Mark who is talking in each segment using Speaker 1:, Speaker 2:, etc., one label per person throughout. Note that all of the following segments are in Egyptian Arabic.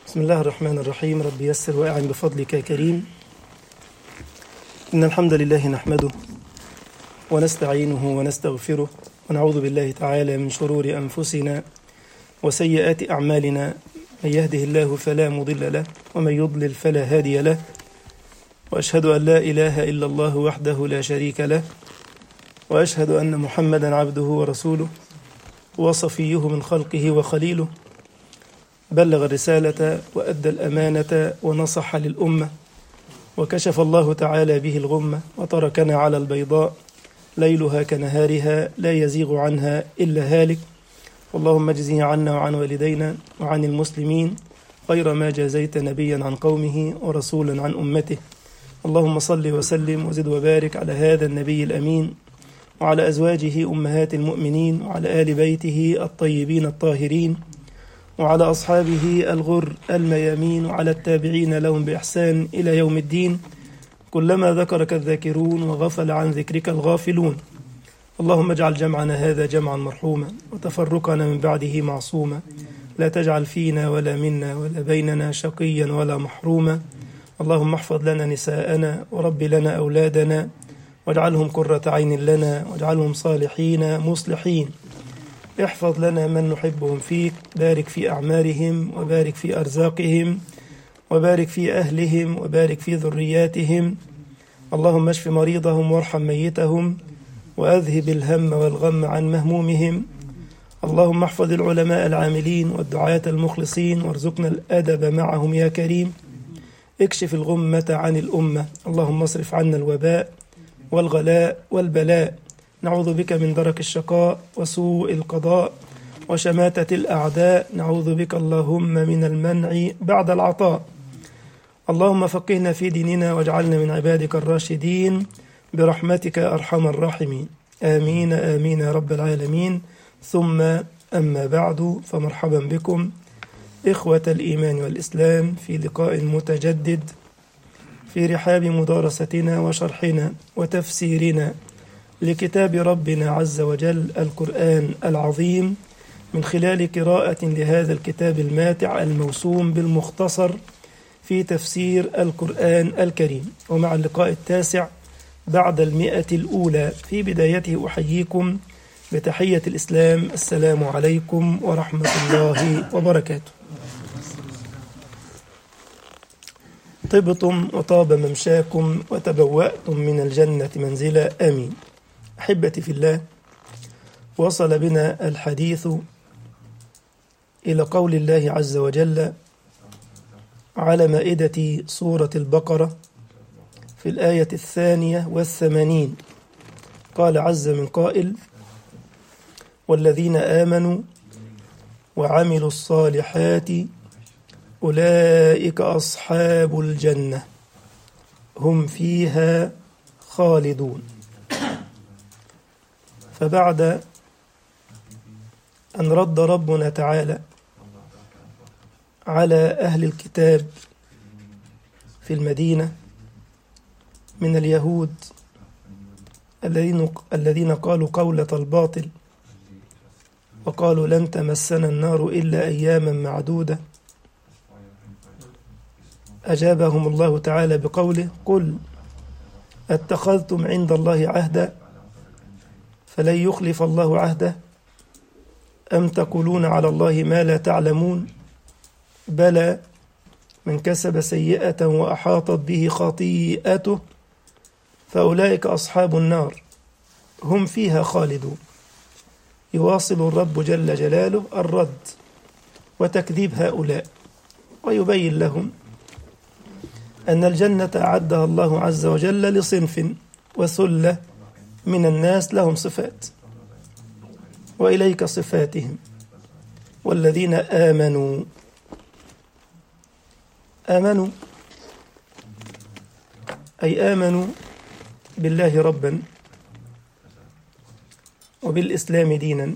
Speaker 1: بسم الله الرحمن الرحيم رب يسر وأعن بفضلك يا كريم إن الحمد لله نحمده ونستعينه ونستغفره ونعوذ بالله تعالى من شرور أنفسنا وسيئات أعمالنا من يهده الله فلا مضل له ومن يضلل فلا هادي له وأشهد أن لا إله إلا الله وحده لا شريك له وأشهد أن محمدا عبده ورسوله وصفيه من خلقه وخليله بلغ الرسالة وأدى الأمانة ونصح للأمة وكشف الله تعالى به الغمة وتركنا على البيضاء ليلها كنهارها لا يزيغ عنها إلا هالك اللهم اجزه عنا وعن والدينا وعن المسلمين غير ما جازيت نبيا عن قومه ورسولا عن أمته اللهم صل وسلم وزد وبارك على هذا النبي الأمين وعلى أزواجه أمهات المؤمنين وعلى آل بيته الطيبين الطاهرين وعلى أصحابه الغر الميامين وعلى التابعين لهم بإحسان إلى يوم الدين كلما ذكرك الذاكرون وغفل عن ذكرك الغافلون اللهم اجعل جمعنا هذا جمعا مرحوما وتفرقنا من بعده معصوما لا تجعل فينا ولا منا ولا بيننا شقيا ولا محروما اللهم احفظ لنا نساءنا ورب لنا أولادنا واجعلهم قرة عين لنا واجعلهم صالحين مصلحين احفظ لنا من نحبهم فيك بارك في أعمارهم وبارك في أرزاقهم وبارك في أهلهم وبارك في ذرياتهم اللهم اشف مريضهم وارحم ميتهم وأذهب الهم والغم عن مهمومهم اللهم احفظ العلماء العاملين والدعاة المخلصين وارزقنا الأدب معهم يا كريم اكشف الغمة عن الأمة اللهم اصرف عنا الوباء والغلاء والبلاء نعوذ بك من درك الشقاء وسوء القضاء وشماتة الأعداء نعوذ بك اللهم من المنع بعد العطاء اللهم فقهنا في ديننا واجعلنا من عبادك الراشدين برحمتك أرحم الراحمين آمين آمين يا رب العالمين ثم أما بعد فمرحبا بكم إخوة الإيمان والإسلام في لقاء متجدد في رحاب مدارستنا وشرحنا وتفسيرنا لكتاب ربنا عز وجل القرآن العظيم من خلال قراءة لهذا الكتاب الماتع الموسوم بالمختصر في تفسير القرآن الكريم ومع اللقاء التاسع بعد المئة الأولى في بدايته أحييكم بتحية الإسلام السلام عليكم ورحمة الله وبركاته طبتم وطاب ممشاكم وتبوأتم من الجنة منزلا آمين أحبتي في الله وصل بنا الحديث إلى قول الله عز وجل على مائدة سورة البقرة في الآية الثانية والثمانين قال عز من قائل والذين آمنوا وعملوا الصالحات أولئك أصحاب الجنة هم فيها خالدون فبعد أن رد ربنا تعالى على أهل الكتاب في المدينة من اليهود الذين الذين قالوا قولة الباطل وقالوا لن تمسنا النار إلا أياما معدودة أجابهم الله تعالى بقوله قل اتخذتم عند الله عهدا فلن يخلف الله عهده أم تقولون على الله ما لا تعلمون بلى من كسب سيئة وأحاطت به خطيئته فأولئك أصحاب النار هم فيها خالدون يواصل الرب جل جلاله الرد وتكذيب هؤلاء ويبين لهم أن الجنة أعدها الله عز وجل لصنف وثلة من الناس لهم صفات وإليك صفاتهم والذين آمنوا آمنوا أي آمنوا بالله ربا وبالإسلام دينا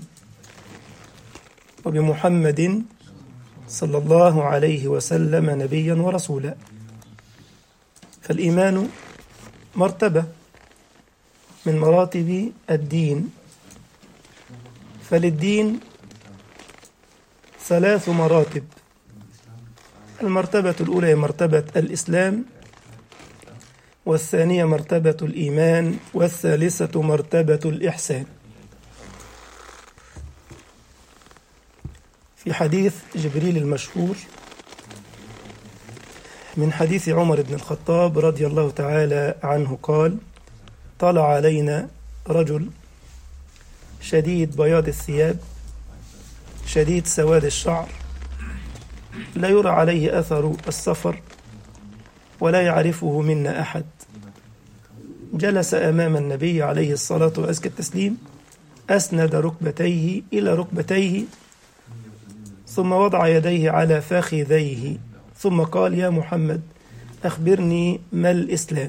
Speaker 1: وبمحمد صلى الله عليه وسلم نبيا ورسولا فالإيمان مرتبة من مراتب الدين فللدين ثلاث مراتب المرتبة الأولى هي مرتبة الإسلام والثانية مرتبة الإيمان والثالثة مرتبة الإحسان في حديث جبريل المشهور من حديث عمر بن الخطاب رضي الله تعالى عنه قال طلع علينا رجل شديد بياض الثياب شديد سواد الشعر لا يرى عليه أثر السفر ولا يعرفه منا أحد جلس أمام النبي عليه الصلاة وأزكى التسليم أسند ركبتيه إلى ركبتيه ثم وضع يديه على فخذيه ثم قال يا محمد أخبرني ما الإسلام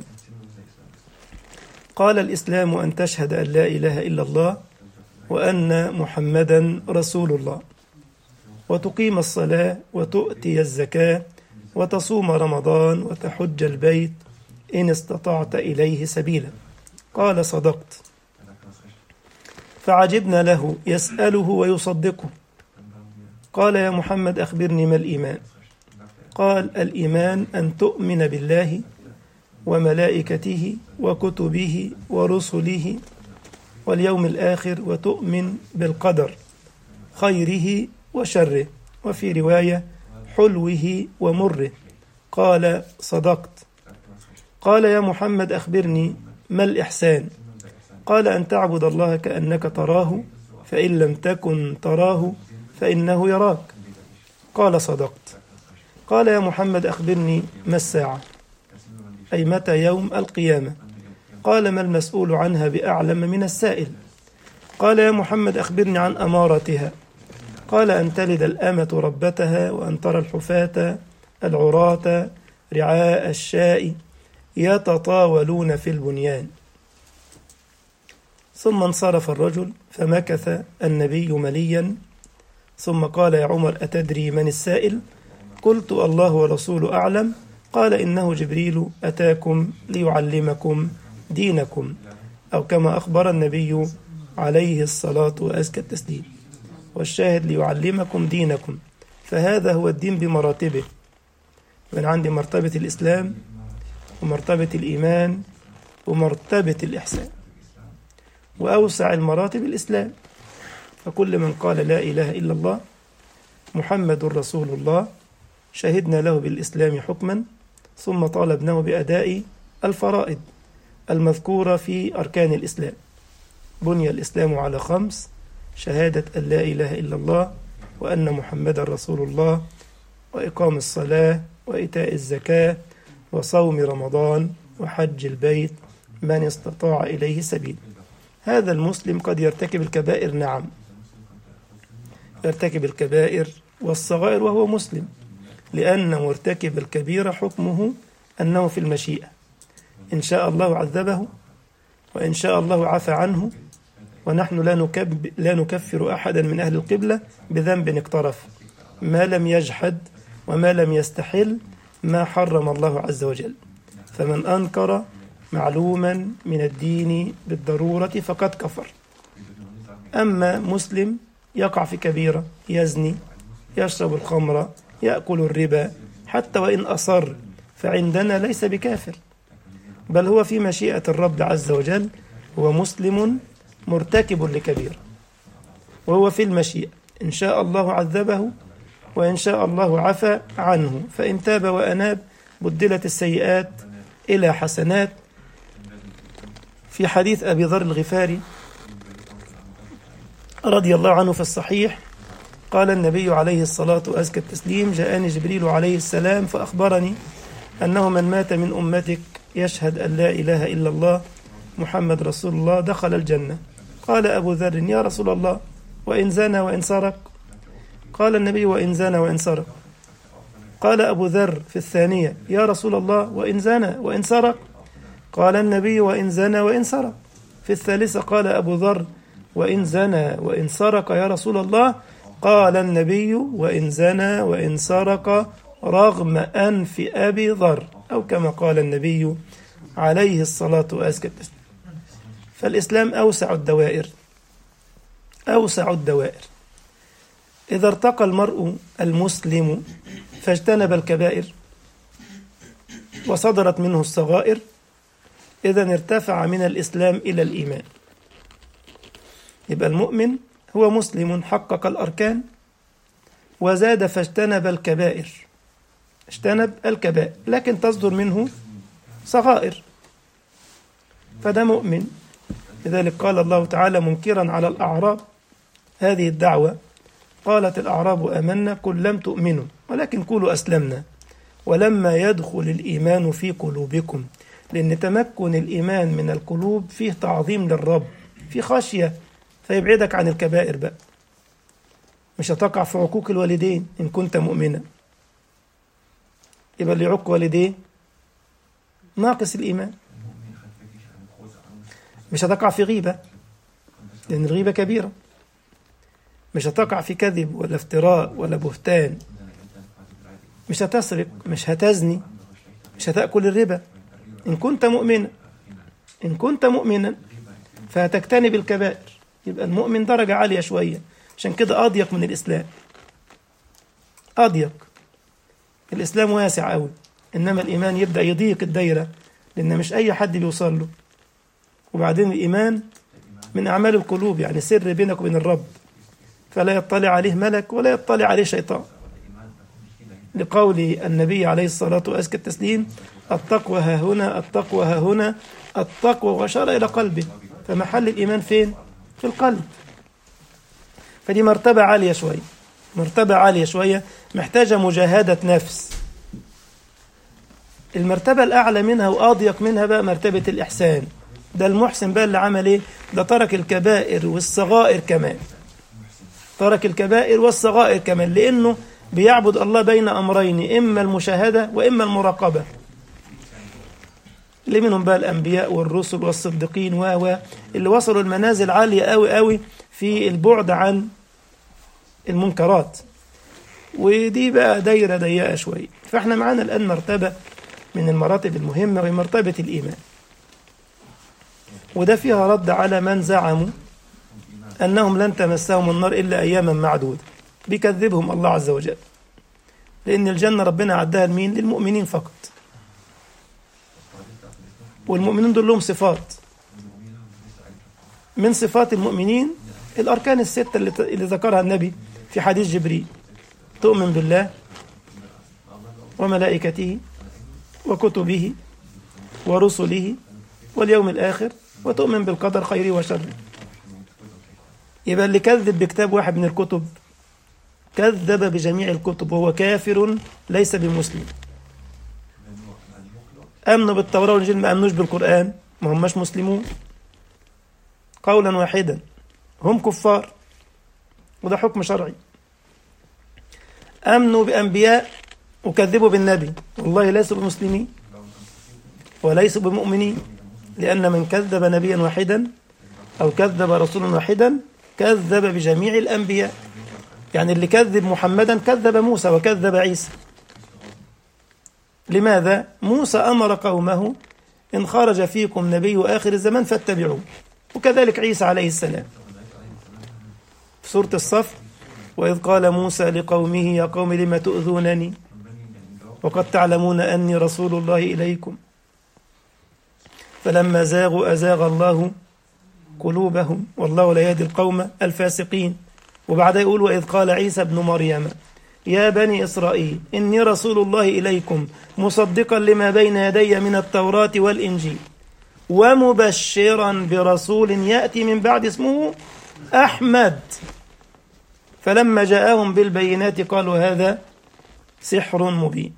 Speaker 1: قال الإسلام أن تشهد أن لا إله إلا الله وأن محمدا رسول الله وتقيم الصلاة وتؤتي الزكاة وتصوم رمضان وتحج البيت إن استطعت إليه سبيلا قال صدقت فعجبنا له يسأله ويصدقه قال يا محمد أخبرني ما الإيمان قال الإيمان أن تؤمن بالله وملائكته وكتبه ورسله واليوم الآخر وتؤمن بالقدر خيره وشره وفي رواية حلوه ومره قال صدقت قال يا محمد أخبرني ما الإحسان قال أن تعبد الله كأنك تراه فإن لم تكن تراه فإنه يراك قال صدقت قال يا محمد أخبرني ما الساعة أي متى يوم القيامة قال ما المسؤول عنها بأعلم من السائل قال يا محمد أخبرني عن أمارتها قال أن تلد الأمة ربتها وأن ترى الحفاة العراة رعاء الشاء يتطاولون في البنيان ثم انصرف الرجل فمكث النبي مليا ثم قال يا عمر أتدري من السائل قلت الله ورسوله أعلم قال إنه جبريل أتاكم ليعلمكم دينكم أو كما أخبر النبي عليه الصلاة وأزكى التسليم والشاهد ليعلمكم دينكم فهذا هو الدين بمراتبه من عندي مرتبة الإسلام ومرتبة الإيمان ومرتبة الإحسان وأوسع المراتب الإسلام فكل من قال لا إله إلا الله محمد رسول الله شهدنا له بالإسلام حكما ثم طالبناه بأداء الفرائض المذكورة في أركان الإسلام بني الإسلام على خمس شهادة أن لا إله إلا الله وأن محمد رسول الله وإقام الصلاة وإيتاء الزكاة وصوم رمضان وحج البيت من استطاع إليه سبيل هذا المسلم قد يرتكب الكبائر نعم يرتكب الكبائر والصغائر وهو مسلم لأن مرتكب الكبيرة حكمه أنه في المشيئة إن شاء الله عذبه وإن شاء الله عفى عنه ونحن لا, نكب لا نكفر أحدا من أهل القبلة بذنب اقترف ما لم يجحد وما لم يستحل ما حرم الله عز وجل فمن أنكر معلوما من الدين بالضرورة فقد كفر أما مسلم يقع في كبيرة يزني يشرب الخمر يأكل الربا حتى وإن أصر فعندنا ليس بكافر بل هو في مشيئة الرب عز وجل هو مسلم مرتكب لكبيرة وهو في المشيئة إن شاء الله عذبه وإن شاء الله عفى عنه فإن تاب وأناب بدلت السيئات إلى حسنات في حديث أبي ذر الغفاري رضي الله عنه في الصحيح قال النبي عليه الصلاة وأزكى التسليم جاءني جبريل عليه السلام فأخبرني أنه من مات من أمتك يشهد أن لا إله إلا الله محمد رسول الله دخل الجنة قال أبو ذر يا رسول الله وإن زنى وإن سرق قال النبي وإن زنى وإن سرق قال أبو ذر في الثانية يا رسول الله وإن زنى وإن سرق قال النبي وإن زنى وإن سرق في الثالثة قال أبو ذر وإن زنى وإن سرق يا رسول الله قال النبي وإن زنى وإن سرق رغم أنف أبي ذر أو كما قال النبي عليه الصلاة والسلام فالإسلام أوسع الدوائر أوسع الدوائر إذا ارتقى المرء المسلم فاجتنب الكبائر وصدرت منه الصغائر إذا ارتفع من الإسلام إلى الإيمان يبقى المؤمن هو مسلم حقق الأركان وزاد فاجتنب الكبائر اجتنب الكبائر لكن تصدر منه صغائر فده مؤمن لذلك قال الله تعالى منكرا على الأعراب هذه الدعوة قالت الأعراب آمنا قل لم تؤمنوا ولكن قولوا أسلمنا ولما يدخل الإيمان في قلوبكم لأن تمكن الإيمان من القلوب فيه تعظيم للرب في خشية فيبعدك عن الكبائر بقى مش هتقع في عقوق الوالدين إن كنت مؤمنا يبقى اللي يعق والديه ناقص الإيمان مش هتقع في غيبة لأن الغيبة كبيرة مش هتقع في كذب ولا افتراء ولا بهتان مش هتسرق مش هتزني مش هتأكل الربا إن كنت مؤمنا إن كنت مؤمنا فهتجتنب الكبائر يبقى المؤمن درجة عالية شوية عشان كده أضيق من الإسلام أضيق الإسلام واسع أوي إنما الإيمان يبدأ يضيق الدايرة لأن مش أي حد بيوصل له وبعدين الإيمان من أعمال القلوب يعني سر بينك وبين الرب فلا يطلع عليه ملك ولا يطلع عليه شيطان لقول النبي عليه الصلاة وأزكى التسليم التقوى ها هنا التقوى ها هنا التقوى وأشار إلى قلبه فمحل الإيمان فين؟ في القلب فدي مرتبة عالية شوية مرتبة عالية شوية محتاجة مجاهدة نفس المرتبة الأعلى منها وأضيق منها بقى مرتبة الإحسان ده المحسن بقى اللي عمل إيه؟ ده ترك الكبائر والصغائر كمان ترك الكبائر والصغائر كمان لأنه بيعبد الله بين أمرين إما المشاهدة وإما المراقبة اللي منهم بقى الأنبياء والرسل والصديقين و اللي وصلوا المنازل عالية قوي قوي في البعد عن المنكرات ودي بقى دايرة ضيقة شوية فاحنا معانا الآن مرتبة من المراتب المهمة وهي مرتبة الإيمان وده فيها رد على من زعموا أنهم لن تمسهم النار إلا أياما معدودة بيكذبهم الله عز وجل لأن الجنة ربنا عدها لمين للمؤمنين فقط والمؤمنين دول لهم صفات من صفات المؤمنين الأركان الستة اللي, اللي ذكرها النبي في حديث جبريل تؤمن بالله وملائكته وكتبه ورسله واليوم الآخر وتؤمن بالقدر خيره وشره يبقى اللي كذب بكتاب واحد من الكتب كذب بجميع الكتب وهو كافر ليس بمسلم أمنوا بالتوراة والإنجيل ما أمنوش بالقرآن ما هماش مسلمون قولا واحدا هم كفار وده حكم شرعي أمنوا بأنبياء وكذبوا بالنبي والله ليسوا بمسلمين وليسوا بمؤمنين لأن من كذب نبيا واحدا أو كذب رسولا واحدا كذب بجميع الأنبياء يعني اللي كذب محمدا كذب موسى وكذب عيسى لماذا؟ موسى أمر قومه إن خرج فيكم نبي آخر الزمان فاتبعوه وكذلك عيسى عليه السلام في سورة الصف وإذ قال موسى لقومه يا قوم لم تؤذونني وقد تعلمون أني رسول الله إليكم فلما زاغوا أزاغ الله قلوبهم والله لا يهدي القوم الفاسقين وبعد يقول وإذ قال عيسى ابن مريم يا بني إسرائيل إني رسول الله إليكم مصدقا لما بين يدي من التوراة والإنجيل ومبشرا برسول يأتي من بعد اسمه أحمد فلما جاءهم بالبينات قالوا هذا سحر مبين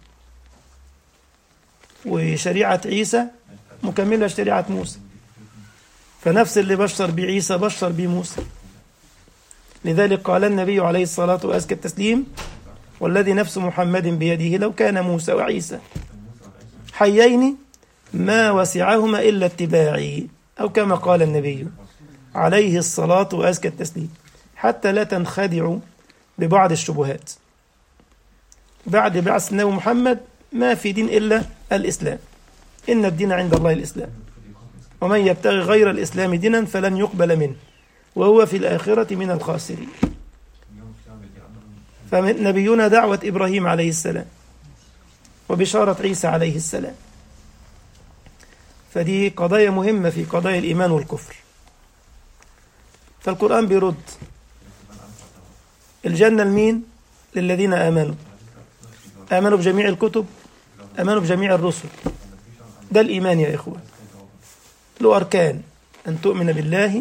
Speaker 1: وشريعة عيسى مكملة شريعة موسى فنفس اللي بشر بعيسى بشر بموسى لذلك قال النبي عليه الصلاة وأزكى التسليم والذي نفس محمد بيده لو كان موسى وعيسى حيين ما وسعهما إلا اتباعي أو كما قال النبي عليه الصلاة وأزكى التسليم حتى لا تنخدعوا ببعض الشبهات بعد بعث النبي محمد ما في دين إلا الإسلام إن الدين عند الله الإسلام ومن يبتغي غير الإسلام دينا فلن يقبل منه وهو في الآخرة من الخاسرين فنبينا دعوة إبراهيم عليه السلام وبشارة عيسى عليه السلام فدي قضايا مهمة في قضايا الإيمان والكفر فالقرآن بيرد الجنة لمين؟ للذين آمنوا آمنوا بجميع الكتب آمنوا بجميع الرسل ده الإيمان يا إخوة له أركان أن تؤمن بالله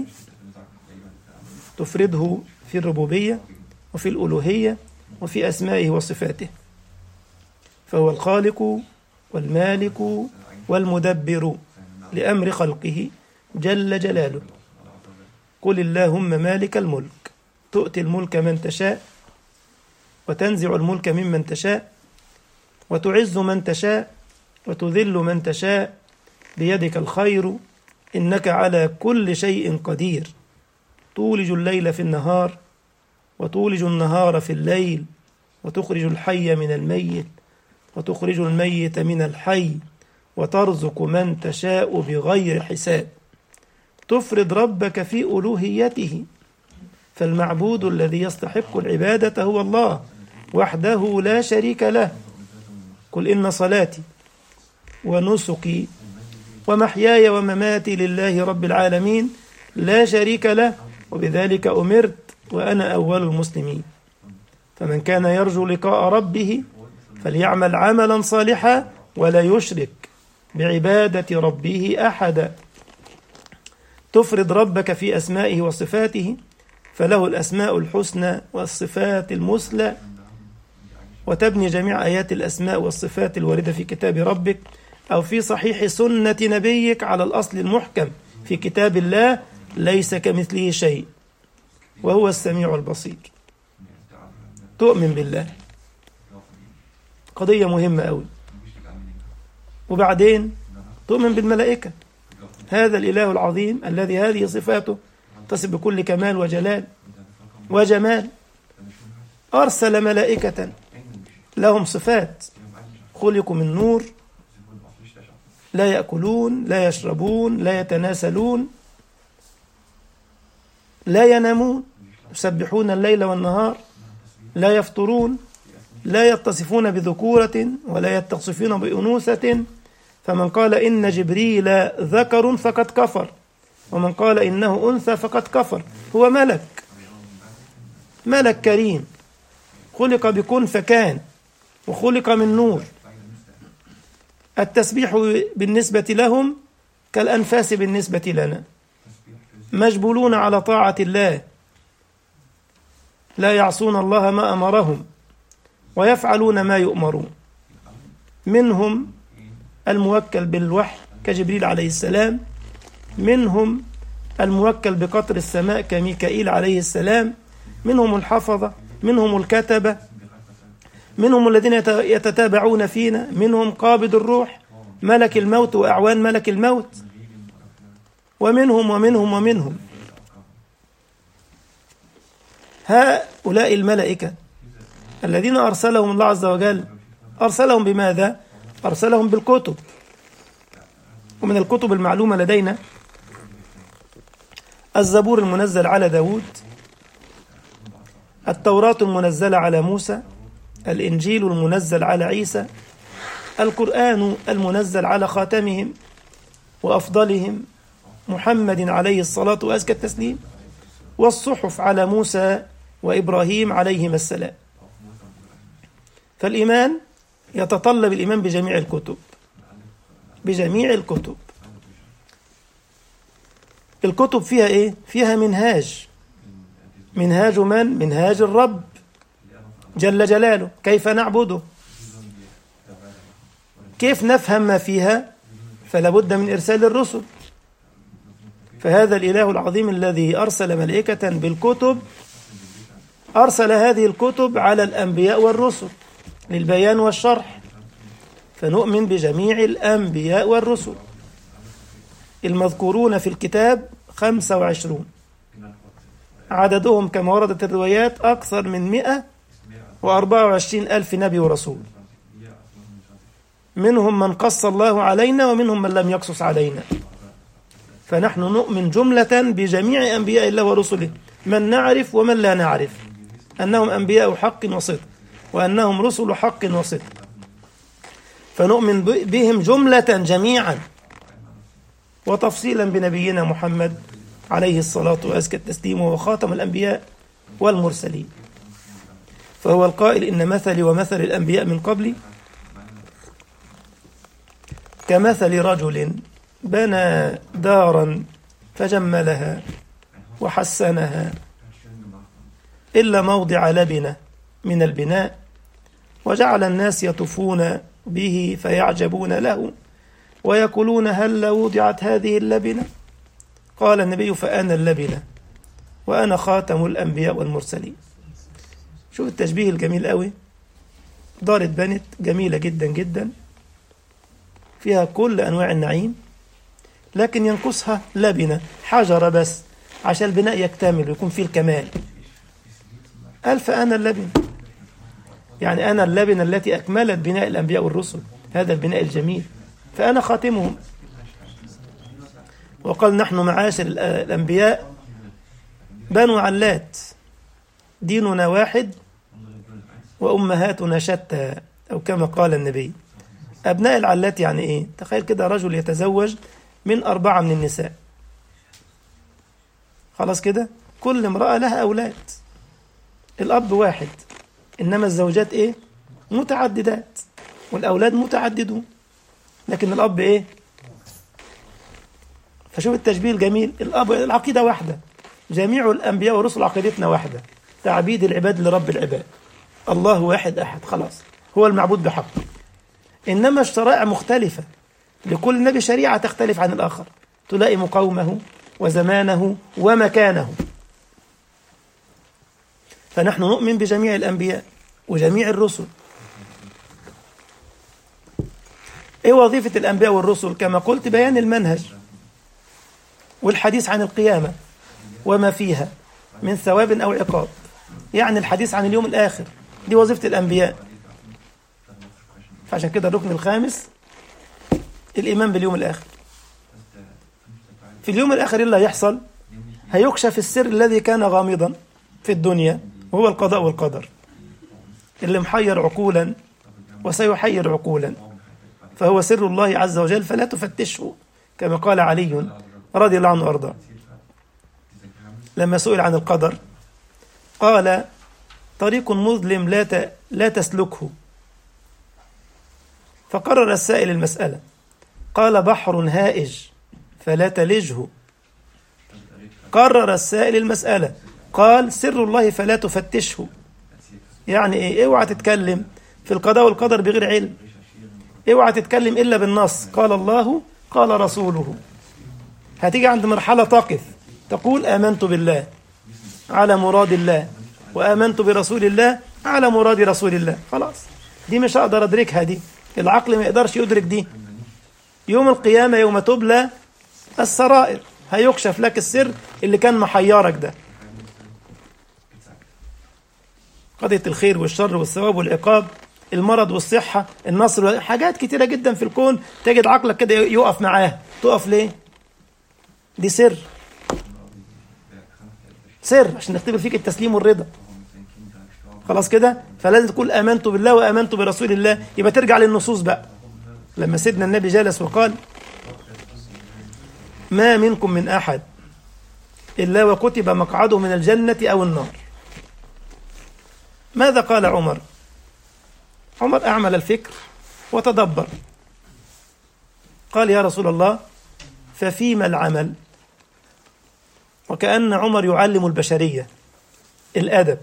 Speaker 1: تفرده في الربوبية وفي الألوهية وفي أسمائه وصفاته فهو الخالق والمالك والمدبر لأمر خلقه جل جلاله قل اللهم مالك الملك تؤتي الملك من تشاء وتنزع الملك ممن تشاء وتعز من تشاء وتذل من تشاء بيدك الخير إنك على كل شيء قدير تولج الليل في النهار وتولج النهار في الليل وتخرج الحي من الميت وتخرج الميت من الحي وترزق من تشاء بغير حساب تفرد ربك في ألوهيته فالمعبود الذي يستحق العبادة هو الله وحده لا شريك له قل إن صلاتي ونسكي ومحياي ومماتي لله رب العالمين لا شريك له وبذلك أمرت وأنا أول المسلمين فمن كان يرجو لقاء ربه فليعمل عملا صالحا ولا يشرك بعبادة ربه أحدا تفرد ربك في أسمائه وصفاته فله الأسماء الحسنى والصفات المثلى وتبني جميع آيات الأسماء والصفات الواردة في كتاب ربك أو في صحيح سنة نبيك على الأصل المحكم في كتاب الله ليس كمثله شيء وهو السميع البصير تؤمن بالله قضية مهمة أوي وبعدين تؤمن بالملائكة هذا الإله العظيم الذي هذه صفاته تصف بكل كمال وجلال وجمال أرسل ملائكة لهم صفات خلقوا من نور لا يأكلون لا يشربون لا يتناسلون لا ينامون يسبحون الليل والنهار لا يفطرون لا يتصفون بذكورة ولا يتصفون بأنوثة فمن قال إن جبريل ذكر فقد كفر ومن قال إنه أنثى فقد كفر هو ملك ملك كريم خلق بكن فكان وخلق من نور التسبيح بالنسبة لهم كالأنفاس بالنسبة لنا مجبولون على طاعة الله لا يعصون الله ما أمرهم ويفعلون ما يؤمرون منهم الموكل بالوحي كجبريل عليه السلام منهم الموكل بقطر السماء كميكائيل عليه السلام منهم الحفظة منهم الكتبة منهم الذين يتتابعون فينا منهم قابض الروح ملك الموت وأعوان ملك الموت ومنهم ومنهم ومنهم هؤلاء الملائكة الذين أرسلهم الله عز وجل أرسلهم بماذا؟ أرسلهم بالكتب ومن الكتب المعلومة لدينا الزبور المنزل على داود التوراة المنزلة على موسى الإنجيل المنزل على عيسى القرآن المنزل على خاتمهم وأفضلهم محمد عليه الصلاة وأزكى التسليم والصحف على موسى وإبراهيم عليهما السلام فالإيمان يتطلب الإيمان بجميع الكتب بجميع الكتب الكتب فيها إيه؟ فيها منهاج منهاج من؟ منهاج الرب جل جلاله كيف نعبده كيف نفهم ما فيها فلا بد من إرسال الرسل فهذا الإله العظيم الذي أرسل ملائكة بالكتب أرسل هذه الكتب على الأنبياء والرسل للبيان والشرح فنؤمن بجميع الأنبياء والرسل المذكورون في الكتاب خمسة وعشرون عددهم كما وردت الروايات أكثر من مئة وأربعة وعشرين ألف نبي ورسول منهم من قص الله علينا ومنهم من لم يقصص علينا فنحن نؤمن جملة بجميع أنبياء الله ورسله من نعرف ومن لا نعرف أنهم أنبياء حق وصدق وأنهم رسل حق وصدق فنؤمن بهم جملة جميعا وتفصيلا بنبينا محمد عليه الصلاة وأزكى التسليم وهو خاتم الأنبياء والمرسلين فهو القائل إن مثلي ومثل الأنبياء من قبلي كمثل رجل بنى دارا فجملها وحسنها إلا موضع لبنة من البناء وجعل الناس يطوفون به فيعجبون له ويقولون هل وضعت هذه اللبنة قال النبي فأنا اللبنة وأنا خاتم الأنبياء والمرسلين شوف التشبيه الجميل قوي دار اتبنت جميلة جدا جدا فيها كل أنواع النعيم لكن ينقصها لبنة حجرة بس عشان البناء يكتمل ويكون فيه الكمال قال فأنا اللبنة يعني أنا اللبنة التي أكملت بناء الأنبياء والرسل هذا البناء الجميل فأنا خاتمهم وقال نحن معاشر الأنبياء بنو علات ديننا واحد وأمهاتنا شتى أو كما قال النبي أبناء العلات يعني إيه تخيل كده رجل يتزوج من أربعة من النساء خلاص كده كل امرأة لها أولاد الأب واحد إنما الزوجات إيه متعددات والأولاد متعددون لكن الأب إيه فشوف التشبيه الجميل الأب العقيدة واحدة جميع الأنبياء والرسل عقيدتنا واحدة تعبيد العباد لرب العباد الله واحد أحد خلاص هو المعبود بحق إنما الشرائع مختلفة لكل نبي شريعة تختلف عن الآخر تلائم قومه وزمانه ومكانه فنحن نؤمن بجميع الأنبياء وجميع الرسل إيه وظيفة الأنبياء والرسل كما قلت بيان المنهج والحديث عن القيامة وما فيها من ثواب أو عقاب يعني الحديث عن اليوم الآخر دي وظيفة الأنبياء فعشان كده الركن الخامس الإيمان باليوم الآخر في اليوم الآخر اللي هيحصل هيكشف السر الذي كان غامضا في الدنيا وهو القضاء والقدر اللي محير عقولا وسيحير عقولا فهو سر الله عز وجل فلا تفتشه كما قال علي رضي الله عنه وارضاه لما سئل عن القدر قال طريق مظلم لا لا تسلكه فقرر السائل المسألة قال بحر هائج فلا تلجه قرر السائل المسألة قال سر الله فلا تفتشه يعني ايه اوعى تتكلم في القضاء والقدر بغير علم اوعى تتكلم الا بالنص قال الله قال رسوله هتيجي عند مرحلة تقف تقول آمنت بالله على مراد الله وآمنت برسول الله على مراد رسول الله خلاص دي مش هقدر أدركها دي العقل ما يقدرش يدرك دي يوم القيامة يوم تبلى السرائر هيكشف لك السر اللي كان محيرك ده قضية الخير والشر والثواب والعقاب المرض والصحة النصر حاجات كتيرة جدا في الكون تجد عقلك كده يقف معاها تقف ليه دي سر سر عشان نختبر فيك التسليم والرضا خلاص كده فلازم تقول آمنت بالله وآمنت برسول الله يبقى ترجع للنصوص بقى لما سيدنا النبي جلس وقال ما منكم من أحد إلا وكتب مقعده من الجنة أو النار ماذا قال عمر عمر أعمل الفكر وتدبر قال يا رسول الله ففيما العمل وكأن عمر يعلم البشرية الأدب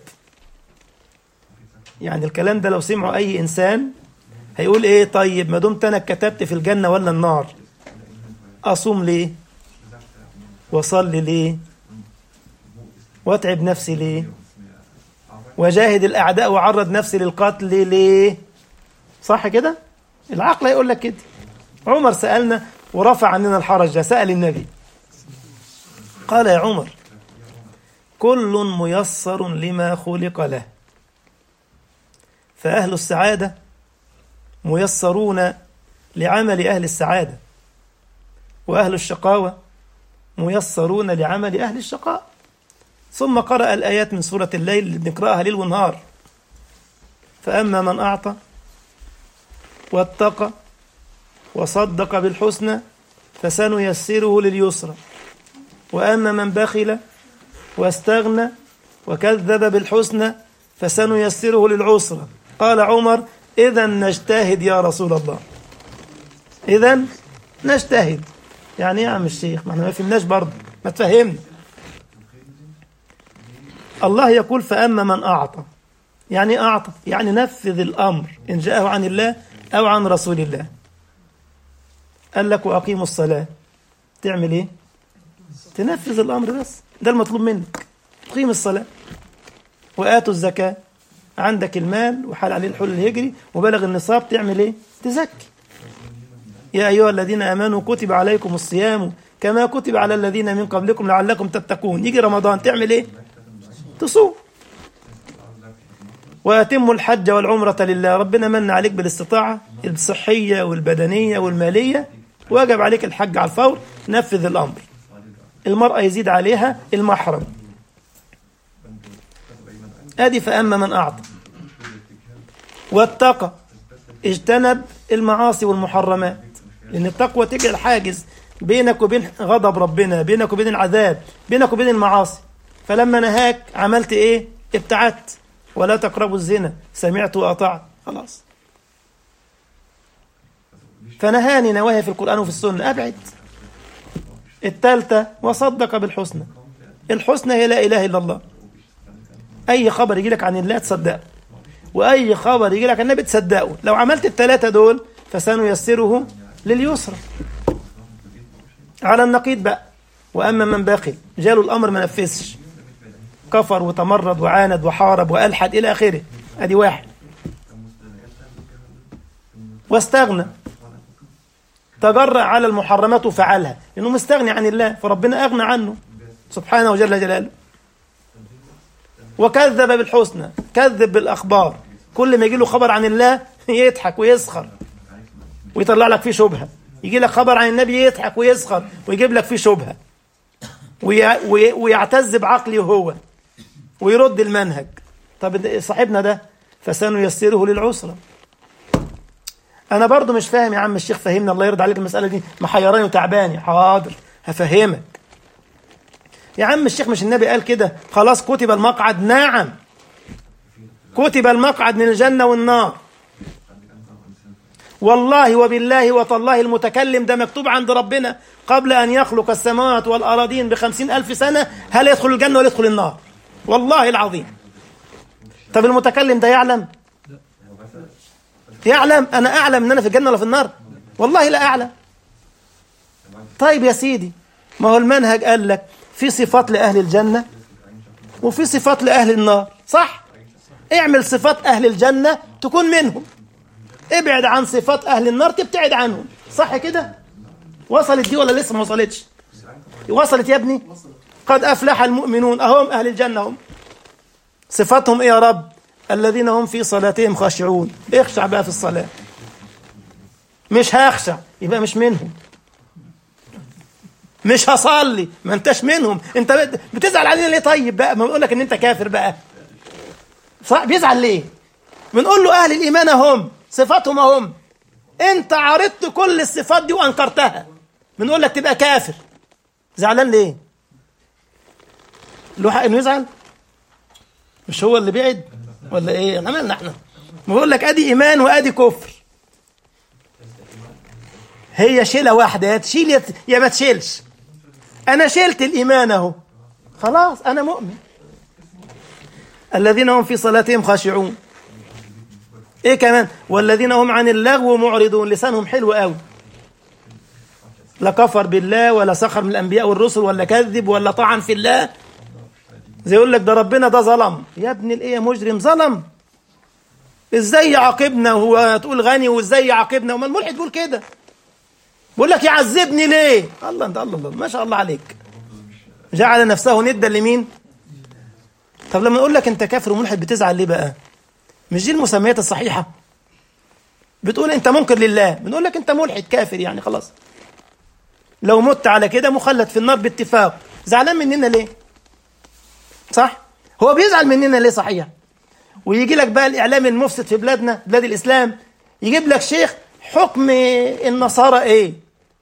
Speaker 1: يعني الكلام ده لو سمعه أي إنسان هيقول إيه طيب ما دمت أنا كتبت في الجنة ولا النار أصوم ليه وصلي ليه واتعب نفسي ليه وجاهد الأعداء وعرض نفسي للقتل ليه صح كده العقل هيقول لك كده عمر سألنا ورفع عننا الحرج ده سأل النبي قال يا عمر كل ميسر لما خلق له فأهل السعادة ميسرون لعمل أهل السعادة وأهل الشقاوة ميسرون لعمل أهل الشقاء ثم قرأ الآيات من سورة الليل اللي بنقرأها ليل ونهار فأما من أعطى واتقى وصدق بالحسنى فسنيسره لليسرى وأما من بخل واستغنى وكذب بالحسنى فسنيسره للعسرى قال عمر إذا نجتهد يا رسول الله إذا نجتهد يعني إيه يا عم الشيخ ما احنا ما فهمناش برضه ما تفهمنا الله يقول فأما من أعطى يعني أعطى يعني نفذ الأمر إن جاءه عن الله أو عن رسول الله قال لك وأقيموا الصلاة تعمل إيه تنفذ الأمر بس ده المطلوب منك تقيم الصلاة وآتوا الزكاة عندك المال وحال عليه الحول الهجري وبلغ النصاب تعمل إيه تزكي يا أيها الذين آمنوا كتب عليكم الصيام كما كتب على الذين من قبلكم لعلكم تتقون يجي رمضان تعمل إيه تصوم وأتموا الحج والعمرة لله ربنا من عليك بالاستطاعة الصحية والبدنية والمالية واجب عليك الحج على الفور نفذ الأمر المرأة يزيد عليها المحرم أدي فأما من أعطى واتقى اجتنب المعاصي والمحرمات لأن التقوى تجعل حاجز بينك وبين غضب ربنا بينك وبين العذاب بينك وبين المعاصي فلما نهاك عملت ايه ابتعدت ولا تقربوا الزنا سمعت وأطعت خلاص فنهاني نواهي في القرآن وفي السنة أبعد الثالثة وصدق بالحسنى الحسنى هي لا إله إلا الله أي خبر يجي لك عن الله تصدقه وأي خبر يجي لك عن النبي تصدقه لو عملت الثلاثة دول فسنيسره لليسرى على النقيض بقى وأما من بخل جاله الأمر ما نفذش كفر وتمرد وعاند وحارب وألحد إلى آخره أدي واحد واستغنى تجرأ على المحرمات وفعلها لأنه مستغني عن الله فربنا أغنى عنه سبحانه وجل جلاله وكذب بالحسنى كذب بالأخبار كل ما يجي له خبر عن الله يضحك ويسخر ويطلع لك فيه شبهة يجي لك خبر عن النبي يضحك ويسخر ويجيب لك فيه شبهة وي... وي... ويعتز بعقله هو ويرد المنهج طب صاحبنا ده فسنيسره للعسرة أنا برضو مش فاهم يا عم الشيخ فهمنا الله يرضى عليك المسألة دي محيراني وتعباني حاضر هفهمك يا عم الشيخ مش النبي قال كده خلاص كتب المقعد نعم كتب المقعد من الجنة والنار والله وبالله وتالله المتكلم ده مكتوب عند ربنا قبل أن يخلق السماوات والأراضين بخمسين ألف سنة هل يدخل الجنة ولا يدخل النار والله العظيم طب المتكلم ده يعلم يعلم أنا أعلم أن أنا في الجنة ولا في النار والله لا أعلم طيب يا سيدي ما هو المنهج قال لك في صفات لأهل الجنة وفي صفات لأهل النار صح اعمل صفات أهل الجنة تكون منهم ابعد عن صفات أهل النار تبتعد عنهم صح كده وصلت دي ولا لسه ما وصلتش وصلت يا ابني قد أفلح المؤمنون أهم أهل الجنة هم صفاتهم إيه يا رب الذين هم في صلاتهم خاشعون اخشع بقى في الصلاة مش هخشع يبقى مش منهم مش هصلي ما انتش منهم انت بتزعل علينا ليه طيب بقى ما بقول لك ان انت كافر بقى صح بيزعل ليه بنقول له اهل الايمان هم صفاتهم هم انت عرضت كل الصفات دي وانكرتها بنقول لك تبقى كافر زعلان ليه له حق انه يزعل مش هو اللي بعد ولا ايه عملنا احنا بقول لك ادي ايمان وادي كفر هي شيله واحده يا تشيل يا ما تشيلش انا شلت الايمان اهو خلاص انا مؤمن الذين هم في صلاتهم خاشعون ايه كمان والذين هم عن اللغو معرضون لسانهم حلو قوي لا كفر بالله ولا سخر من الانبياء والرسل ولا كذب ولا طعن في الله زي يقول لك ده ربنا ده ظلم يا ابن الايه يا مجرم ظلم ازاي يعاقبنا وهو تقول غني وازاي يعاقبنا وما الملحد يقول كده بيقول لك يعذبني ليه الله انت الله, الله ما شاء الله عليك جعل نفسه ندا لمين طب لما نقول لك انت كافر وملحد بتزعل ليه بقى مش دي المسميات الصحيحه بتقول انت منكر لله بنقول لك انت ملحد كافر يعني خلاص لو مت على كده مخلد في النار باتفاق زعلان مننا ليه صح هو بيزعل مننا ليه صحيح ويجي لك بقى الاعلام المفسد في بلادنا بلاد الاسلام يجيب لك شيخ حكم النصارى ايه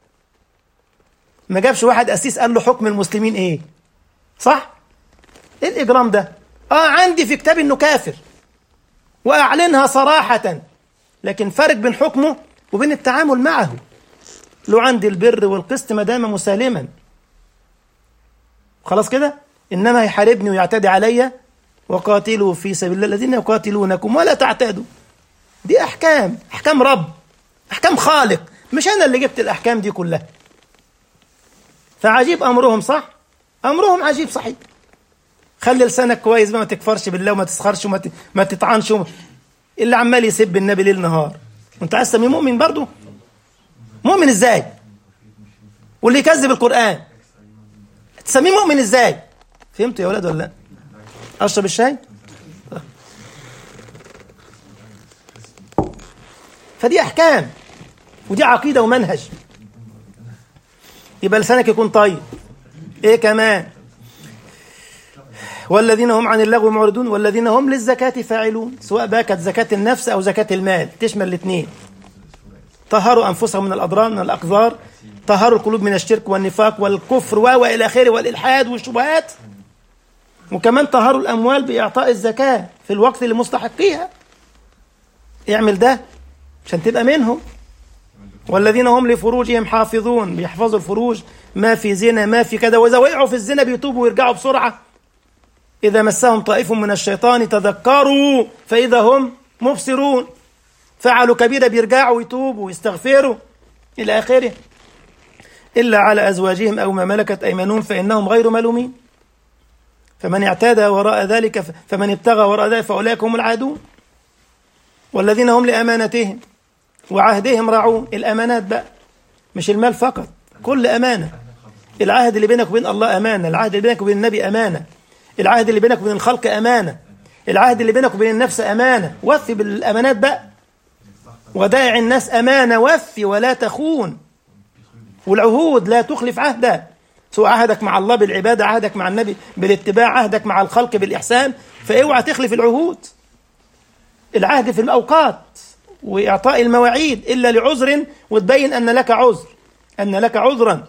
Speaker 1: ما جابش واحد قسيس قال له حكم المسلمين ايه صح ايه الاجرام ده اه عندي في كتابي انه كافر واعلنها صراحه لكن فرق بين حكمه وبين التعامل معه له عندي البر والقسط ما دام مسالما خلاص كده انما يحاربني ويعتدي عليا وقاتلوا في سبيل الله الذين يقاتلونكم ولا تعتدوا دي احكام احكام رب احكام خالق مش انا اللي جبت الاحكام دي كلها فعجيب امرهم صح امرهم عجيب صحيح خلي لسانك كويس بقى ما تكفرش بالله وما تسخرش وما ت... ما تطعنش وما... اللي عمال يسب النبي ليل نهار وانت عايز تسميه مؤمن برضه مؤمن ازاي واللي يكذب القران تسميه مؤمن ازاي فهمتوا يا ولاد ولا لا اشرب الشاي فدي احكام ودي عقيده ومنهج يبقى لسانك يكون طيب ايه كمان والذين هم عن اللغو معرضون والذين هم للزكاة فاعلون سواء بقى كانت زكاة النفس أو زكاة المال تشمل الاثنين طهروا أنفسهم من الأضرار من الأقذار طهروا القلوب من الشرك والنفاق والكفر وإلى آخره والإلحاد والشبهات وكمان طهروا الأموال بإعطاء الزكاة في الوقت لمستحقيها اعمل ده عشان تبقى منهم والذين هم لفروجهم حافظون بيحفظوا الفروج ما في زنا ما في كذا وإذا وقعوا في الزنا بيتوبوا ويرجعوا بسرعة إذا مسهم طائف من الشيطان تذكروا فإذا هم مبصرون فعلوا كبيرة بيرجعوا ويتوبوا ويستغفروا إلى آخره إلا على أزواجهم أو ما ملكت أيمانهم فإنهم غير ملومين فمن اعتدى وراء ذلك فمن ابتغى وراء ذلك فأولئك هم العادون والذين هم لأمانتهم وعهدهم راعون الأمانات بقى مش المال فقط كل أمانة العهد اللي بينك وبين الله أمانة العهد اللي بينك وبين النبي أمانة العهد اللي بينك وبين الخلق أمانة العهد اللي بينك وبين النفس أمانة وفي بالأمانات بقى ودائع الناس أمانة وفي ولا تخون والعهود لا تخلف عهدا سواء عهدك مع الله بالعبادة عهدك مع النبي بالاتباع عهدك مع الخلق بالإحسان فاوعى تخلف العهود العهد في الأوقات وإعطاء المواعيد إلا لعذر وتبين أن لك عذر أن لك عذرا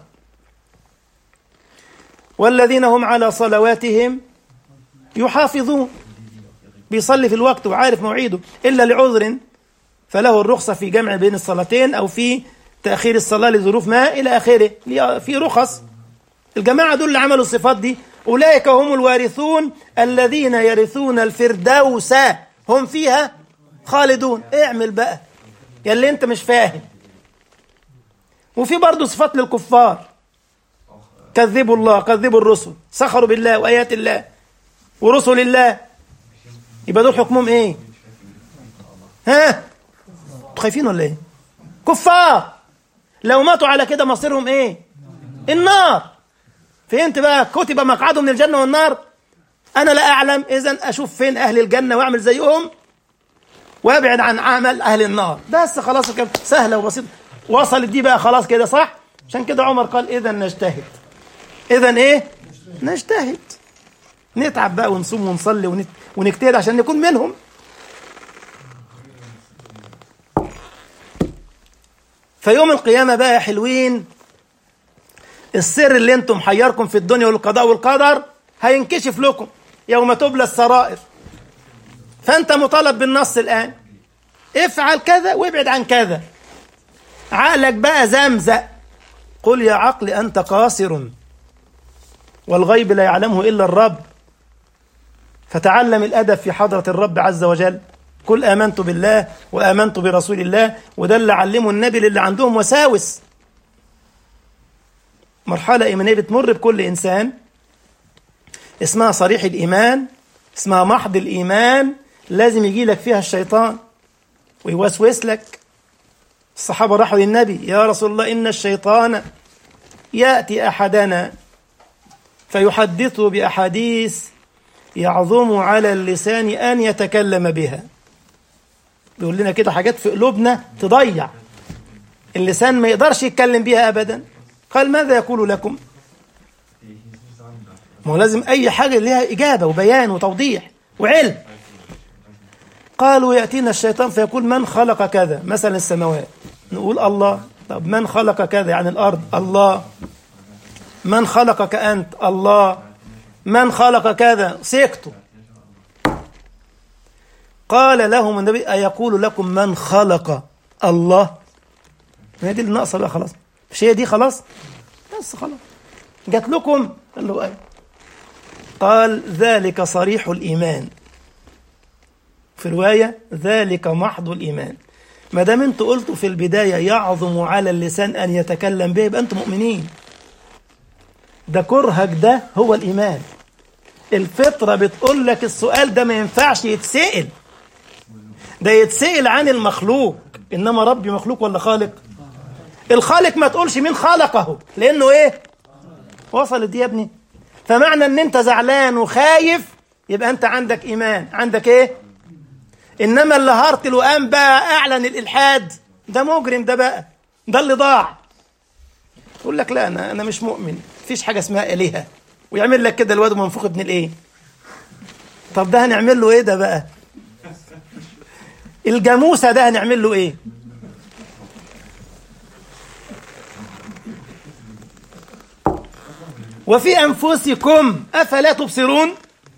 Speaker 1: والذين هم على صلواتهم يحافظون بيصلي في الوقت وعارف موعيده إلا لعذر فله الرخصة في جمع بين الصلاتين أو في تأخير الصلاة لظروف ما إلى آخره في رخص الجماعة دول اللي عملوا الصفات دي أولئك هم الوارثون الذين يرثون الفردوس هم فيها خالدون اعمل بقى يا اللي انت مش فاهم وفي برضه صفات للكفار كذبوا الله كذبوا الرسل سخروا بالله وآيات الله ورسل الله يبقى دول حكمهم ايه ها خايفين ولا ايه كفار لو ماتوا على كده مصيرهم ايه النار فهمت بقى كتب مقعده من الجنة والنار أنا لا أعلم إذا أشوف فين أهل الجنة وأعمل زيهم وأبعد عن عمل أهل النار بس خلاص كده سهلة وبسيطة وصلت دي بقى خلاص كده صح عشان كده عمر قال إذا نجتهد إذا إيه نجتهد نتعب بقى ونصوم ونصلي ونت... ونجتهد عشان نكون منهم فيوم القيامة بقى يا حلوين السر اللي انتم حيركم في الدنيا والقضاء والقدر هينكشف لكم يوم تبلى السرائر فانت مطالب بالنص الان افعل كذا وابعد عن كذا عقلك بقى زمزق قل يا عقل انت قاصر والغيب لا يعلمه الا الرب فتعلم الادب في حضره الرب عز وجل قل امنت بالله وامنت برسول الله وده اللي علمه النبي للي عندهم وساوس مرحلة إيمانية بتمر بكل إنسان اسمها صريح الإيمان اسمها محض الإيمان لازم يجي لك فيها الشيطان ويوسوس لك الصحابة راحوا للنبي يا رسول الله إن الشيطان يأتي أحدنا فيحدثه بأحاديث يعظم على اللسان أن يتكلم بها بيقول لنا كده حاجات في قلوبنا تضيع اللسان ما يقدرش يتكلم بيها أبدا قال ماذا يقول لكم ما هو لازم أي حاجة ليها إجابة وبيان وتوضيح وعلم قالوا يأتينا الشيطان فيقول من خلق كذا مثلا السماوات نقول الله طب من خلق كذا يعني الأرض الله من خلقك أنت الله من خلق كذا سكتوا قال لهم النبي أيقول لكم من خلق الله ما هي دي اللي ناقصة بقى خلاص مش هي دي خلاص بس خلاص جات لكم قال له أي قال ذلك صريح الإيمان في رواية ذلك محض الإيمان ما دام انتوا قلتوا في البداية يعظم على اللسان أن يتكلم به يبقى انتوا مؤمنين ده كرهك ده هو الإيمان الفطرة بتقول لك السؤال ده ما ينفعش يتسأل ده يتسأل عن المخلوق إنما ربي مخلوق ولا خالق الخالق ما تقولش مين خلقه لأنه إيه وصلت دي يا ابني فمعنى ان انت زعلان وخايف يبقى انت عندك ايمان عندك ايه انما اللي هرتل وقام بقى اعلن الالحاد ده مجرم ده بقى ده اللي ضاع يقول لك لا انا انا مش مؤمن مفيش حاجه اسمها الهه ويعمل لك كده الواد منفوخ ابن الايه طب ده هنعمل له ايه ده بقى الجاموسه ده هنعمل له ايه وفي أنفسكم أفلا تبصرون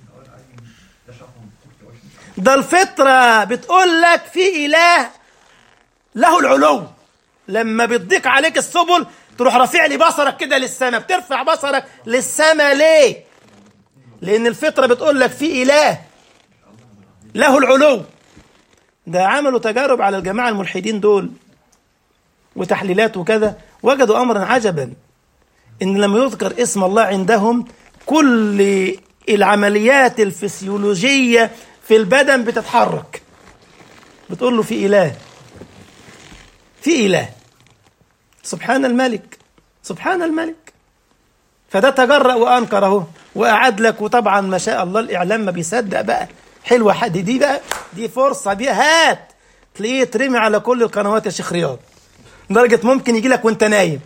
Speaker 1: ده الفطرة بتقول لك في إله له العلو لما بتضيق عليك السبل تروح رافع لي بصرك كده للسماء بترفع بصرك للسماء ليه لأن الفطرة بتقول لك في إله له العلو ده عملوا تجارب على الجماعة الملحدين دول وتحليلات وكذا وجدوا أمرا عجبا ان لما يذكر اسم الله عندهم كل العمليات الفسيولوجيه في البدن بتتحرك بتقول له في اله في اله سبحان الملك سبحان الملك فده تجرأ وانكر اهو واعاد لك وطبعا ما شاء الله الاعلام ما بيصدق بقى حلوه حد دي بقى دي فرصه دي هات تلاقيه يترمي على كل القنوات يا شيخ رياض لدرجه ممكن يجي لك وانت نايم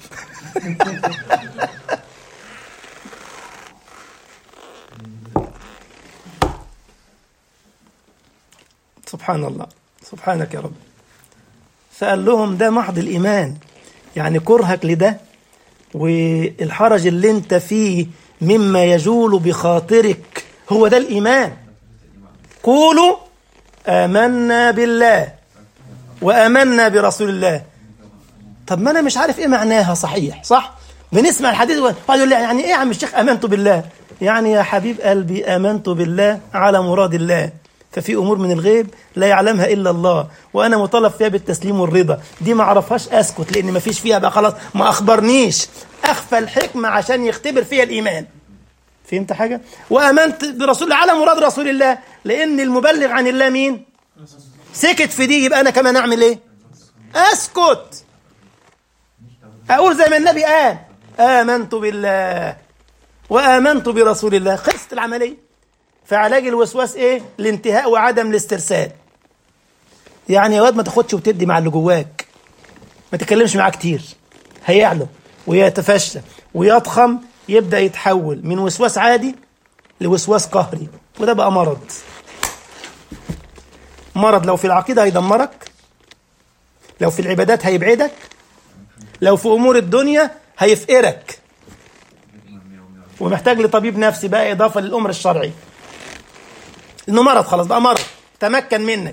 Speaker 1: سبحان الله سبحانك يا رب فقال لهم ده محض الإيمان يعني كرهك لده والحرج اللي انت فيه مما يجول بخاطرك هو ده الإيمان قولوا آمنا بالله وآمنا برسول الله طب ما أنا مش عارف إيه معناها صحيح صح بنسمع الحديث وقال يقول لي يعني إيه يا عم الشيخ آمنت بالله يعني يا حبيب قلبي آمنت بالله على مراد الله ففي امور من الغيب لا يعلمها الا الله وانا مطالب فيها بالتسليم والرضا دي ما اعرفهاش اسكت لان ما فيش فيها بقى خلاص ما اخبرنيش اخفى الحكمه عشان يختبر فيها الايمان فهمت حاجه وامنت برسول الله على مراد رسول الله لان المبلغ عن الله مين سكت في دي يبقى انا كمان اعمل ايه اسكت اقول زي ما النبي قال امنت بالله وامنت برسول الله خلصت العمليه فعلاج الوسواس ايه الانتهاء وعدم الاسترسال يعني يا واد ما تاخدش وتدي مع اللي جواك ما تتكلمش معاه كتير هيعلو ويتفشى ويضخم يبدا يتحول من وسواس عادي لوسواس قهري وده بقى مرض مرض لو في العقيده هيدمرك لو في العبادات هيبعدك لو في امور الدنيا هيفقرك ومحتاج لطبيب نفسي بقى اضافه للامر الشرعي انه مرض خلاص بقى مرض تمكن منك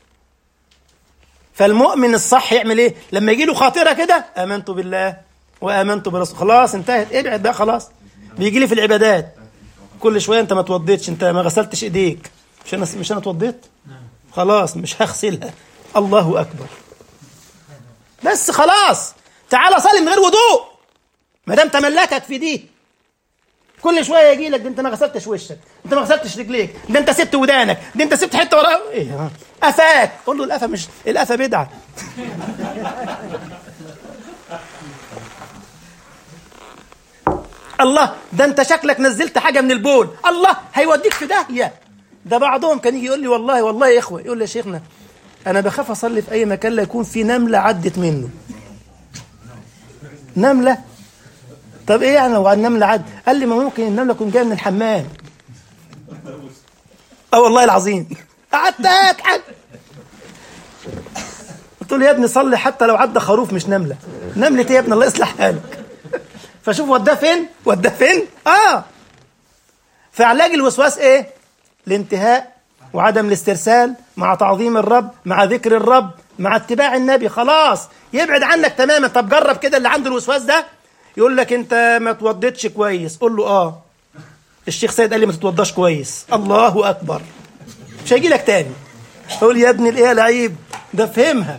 Speaker 1: فالمؤمن الصح يعمل ايه لما يجي له خاطره كده امنت بالله وامنت برسول خلاص انتهت ابعد بقى خلاص بيجي لي في العبادات كل شويه انت ما توضيتش انت ما غسلتش ايديك مش انا مش انا اتوضيت خلاص مش هغسلها الله اكبر بس خلاص تعالى صلي من غير وضوء ما دام تملكك في دي كل شويه يجي لك ده انت ما غسلتش وشك انت ما غسلتش رجليك ده انت سبت ودانك ده انت سبت حته ورا ايه قفاك قول له القفا مش القفا بدعه الله ده انت شكلك نزلت حاجه من البول الله هيوديك في داهيه ده بعضهم كان يجي يقول لي والله والله يا اخوه يقول لي يا شيخنا انا بخاف اصلي في اي مكان لا يكون في نمله عدت منه نمله طب ايه يعني لو النمله عد قال لي ما ممكن النمله تكون جايه من الحمام اه والله العظيم قعدت اضحك قلت له يا ابني صلي حتى لو عدى خروف مش نمله نمله ايه يا ابني الله يصلح حالك فشوف وداه فين وداه فين اه فعلاج الوسواس ايه الانتهاء وعدم الاسترسال مع تعظيم الرب مع ذكر الرب مع اتباع النبي خلاص يبعد عنك تماما طب جرب كده اللي عنده الوسواس ده يقول لك انت ما توضيتش كويس قول له اه الشيخ سيد قال لي ما تتوضاش كويس الله اكبر مش هيجي لك تاني قول يا ابني الايه لعيب ده فهمها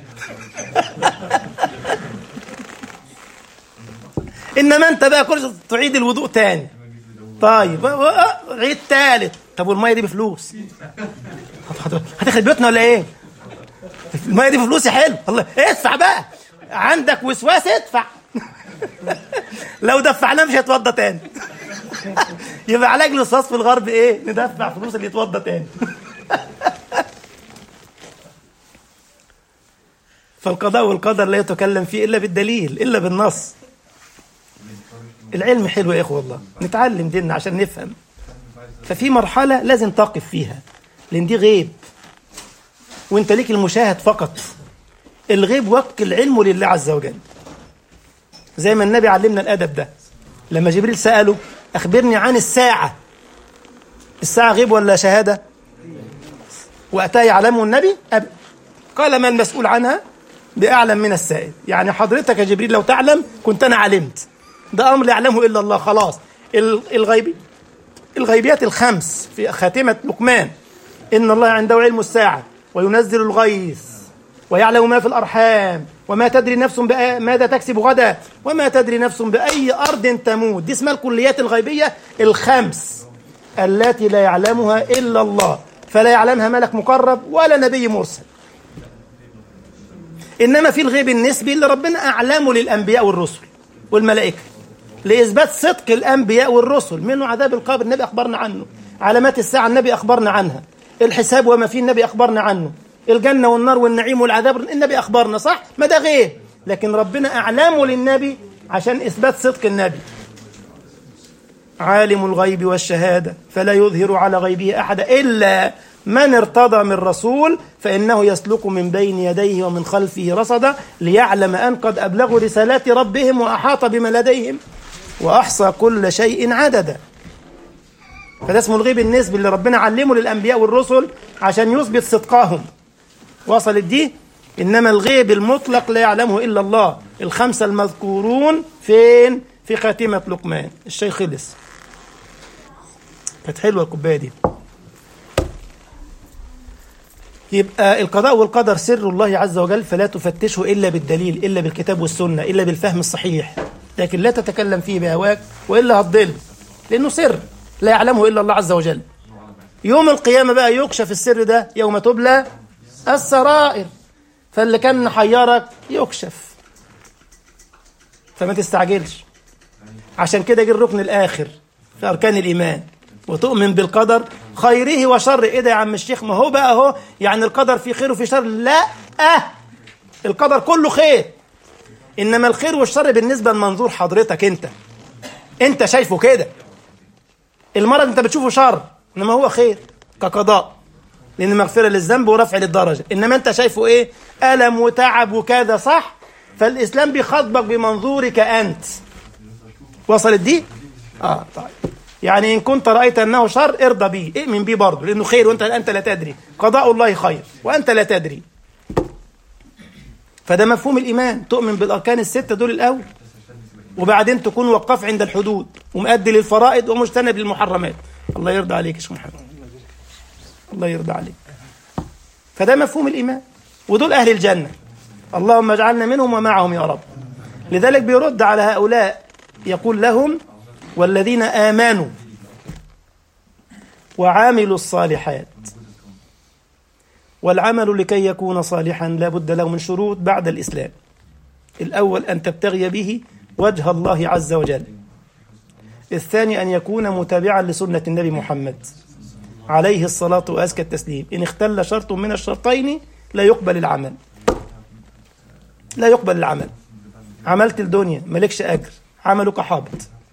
Speaker 1: انما انت بقى كل تعيد الوضوء تاني طيب عيد تالت طب والميه دي بفلوس هتدخل بيوتنا ولا ايه الميه دي بفلوس يا حلو الله ادفع بقى عندك وسواس ادفع لو دفعناه مش هيتوضى تاني يبقى علاج الوسواس في الغرب ايه ندفع فلوس اللي يتوضى تاني فالقضاء والقدر لا يتكلم فيه الا بالدليل الا بالنص العلم حلو يا اخوه والله نتعلم ديننا عشان نفهم ففي مرحله لازم تقف فيها لان دي غيب وانت ليك المشاهد فقط الغيب وكل علمه لله عز وجل زي ما النبي علمنا الادب ده لما جبريل ساله اخبرني عن الساعه الساعه غيب ولا شهاده واتاه يعلمه النبي أب... قال ما المسؤول عنها باعلم من السائل يعني حضرتك يا جبريل لو تعلم كنت انا علمت ده امر لا يعلمه الا الله خلاص الغيبي الغيبيات الخمس في خاتمه لقمان ان الله عنده علم الساعه وينزل الغيث ويعلم ما في الارحام وما تدري نفس ماذا تكسب غدا وما تدري نفس باي ارض تموت دي اسمها الكليات الغيبيه الخمس التي لا يعلمها الا الله فلا يعلمها ملك مقرب ولا نبي مرسل انما في الغيب النسبي اللي ربنا اعلمه للانبياء والرسل والملائكه لاثبات صدق الانبياء والرسل منه عذاب القبر النبي اخبرنا عنه علامات الساعه النبي اخبرنا عنها الحساب وما فيه النبي اخبرنا عنه الجنه والنار والنعيم والعذاب النبي اخبرنا صح ما ده غيب لكن ربنا اعلمه للنبي عشان اثبات صدق النبي عالم الغيب والشهاده فلا يظهر على غيبه احد الا من ارتضى من رسول فإنه يسلك من بين يديه ومن خلفه رصدا ليعلم أن قد أبلغوا رسالات ربهم وأحاط بما لديهم وأحصى كل شيء عددا فده اسمه الغيب النسبي اللي ربنا علمه للأنبياء والرسل عشان يثبت صدقهم وصلت دي إنما الغيب المطلق لا يعلمه إلا الله الخمسة المذكورون فين في خاتمة لقمان الشيء خلص كانت حلوة الكوباية دي يبقى القضاء والقدر سر الله عز وجل فلا تفتشه إلا بالدليل إلا بالكتاب والسنة إلا بالفهم الصحيح لكن لا تتكلم فيه بهواك وإلا هتضل لأنه سر لا يعلمه إلا الله عز وجل يوم القيامة بقى يكشف السر ده يوم تبلى السرائر فاللي كان محيرك يكشف فما تستعجلش عشان كده جه الركن الآخر في أركان الإيمان وتؤمن بالقدر خيره وشره ايه ده يا عم الشيخ ما هو بقى اهو يعني القدر فيه خير وفيه شر لا اه القدر كله خير انما الخير والشر بالنسبه لمنظور حضرتك انت انت شايفه كده المرض انت بتشوفه شر انما هو خير كقضاء لان مغفره للذنب ورفع للدرجه انما انت شايفه ايه الم وتعب وكذا صح فالاسلام بيخاطبك بمنظورك انت وصلت دي اه طيب يعني إن كنت رأيت أنه شر ارضى به اؤمن به برضه لأنه خير وأنت أنت لا تدري قضاء الله خير وأنت لا تدري فده مفهوم الإيمان تؤمن بالأركان الستة دول الأول وبعدين تكون وقف عند الحدود ومؤدي للفرائض ومجتنب للمحرمات الله يرضى عليك يا شيخ محمد الله يرضى عليك فده مفهوم الإيمان ودول أهل الجنة اللهم اجعلنا منهم ومعهم يا رب لذلك بيرد على هؤلاء يقول لهم والذين آمنوا وعاملوا الصالحات والعمل لكي يكون صالحا لا بد له من شروط بعد الإسلام الأول أن تبتغي به وجه الله عز وجل الثاني أن يكون متابعا لسنة النبي محمد عليه الصلاة وأزكى التسليم إن اختل شرط من الشرطين لا يقبل العمل لا يقبل العمل عملت الدنيا مالكش أجر عملك حابط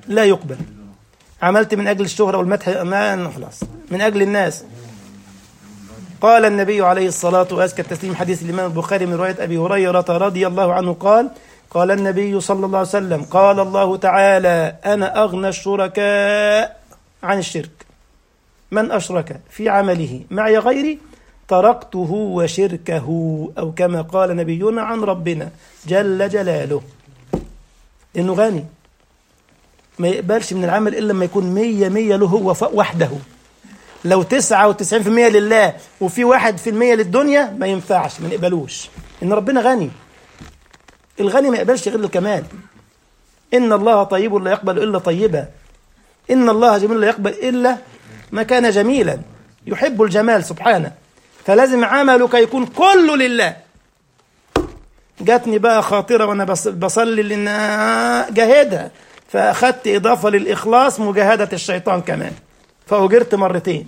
Speaker 1: لا يقبل عملت من أجل الشهرة والمدح ما خلاص من أجل الناس قال النبي عليه الصلاة وأزكى التسليم حديث الإمام البخاري من رواية أبي هريرة رضي الله عنه قال قال النبي صلى الله عليه وسلم قال الله تعالى أنا أغنى الشركاء عن الشرك من أشرك في عمله معي غيري تركته وشركه أو كما قال نبينا عن ربنا جل جلاله إنه غني ما يقبلش من العمل إلا لما يكون مية مية له هو وحده لو تسعة وتسعين في المية لله وفي واحد في المية للدنيا ما ينفعش ما نقبلوش إن ربنا غني الغني ما يقبلش غير الكمال إن الله طيب لا يقبل إلا طيبا إن الله جميل لا يقبل إلا ما كان جميلا يحب الجمال سبحانه فلازم عملك يكون كله لله جاتني بقى خاطرة وأنا بصلي لأن جاهدها فأخذت إضافة للإخلاص مجاهدة الشيطان كمان فأجرت مرتين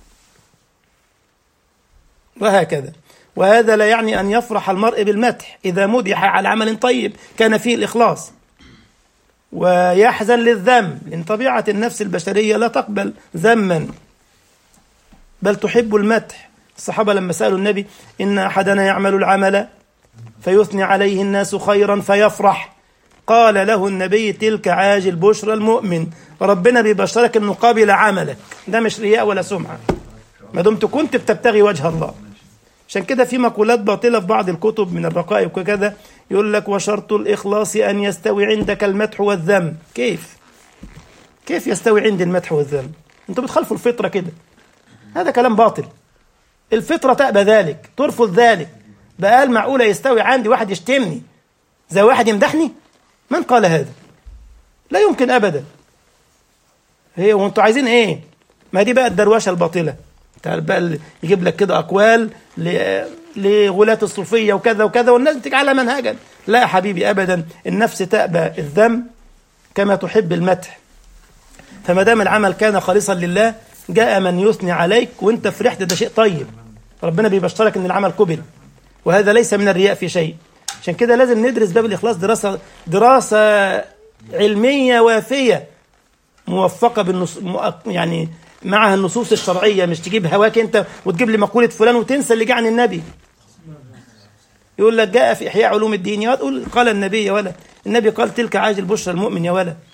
Speaker 1: وهكذا وهذا لا يعني أن يفرح المرء بالمدح إذا مدح على عمل طيب كان فيه الإخلاص ويحزن للذم لأن طبيعة النفس البشرية لا تقبل ذما بل تحب المدح الصحابة لما سألوا النبي إن أحدنا يعمل العمل فيثني عليه الناس خيرا فيفرح قال له النبي تلك عاجل بشرى المؤمن ربنا بيبشرك انه قابل عملك ده مش رياء ولا سمعه ما دمت كنت بتبتغي وجه الله عشان كده في مقولات باطله في بعض الكتب من الرقائق وكذا يقول لك وشرط الاخلاص ان يستوي عندك المدح والذم كيف كيف يستوي عندي المدح والذم انتوا بتخالفوا الفطره كده هذا كلام باطل الفطره تأبى ذلك ترفض ذلك بقال معقوله يستوي عندي واحد يشتمني زي واحد يمدحني من قال هذا لا يمكن ابدا هي وانتوا عايزين ايه ما دي بقى الدروشه الباطله تعال بقى يجيب لك كده اقوال لغلاة الصوفيه وكذا وكذا والناس بتجعلها منهجا لا يا حبيبي ابدا النفس تأبى الذم كما تحب المدح فما دام العمل كان خالصا لله جاء من يثني عليك وانت فرحت ده شيء طيب ربنا بيبشرك ان العمل قبل وهذا ليس من الرياء في شيء عشان كده لازم ندرس باب الاخلاص دراسه دراسه علميه وافيه موفقه بالنص يعني معها النصوص الشرعيه مش تجيب هواك انت وتجيب لي مقوله فلان وتنسى اللي جه عن النبي يقول لك جاء في احياء علوم الدين يا تقول قال النبي يا ولا النبي قال تلك عاجل بشرى المؤمن يا ولا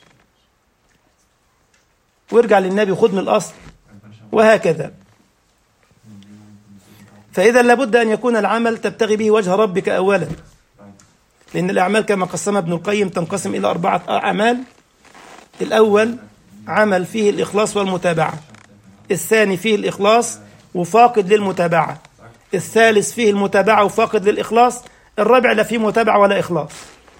Speaker 1: وارجع للنبي وخذ من الاصل وهكذا فإذا لابد أن يكون العمل تبتغي به وجه ربك أولا لأن الأعمال كما قسمها ابن القيم تنقسم إلى أربعة أعمال الأول عمل فيه الإخلاص والمتابعة الثاني فيه الإخلاص وفاقد للمتابعة الثالث فيه المتابعة وفاقد للإخلاص الرابع لا فيه متابعة ولا إخلاص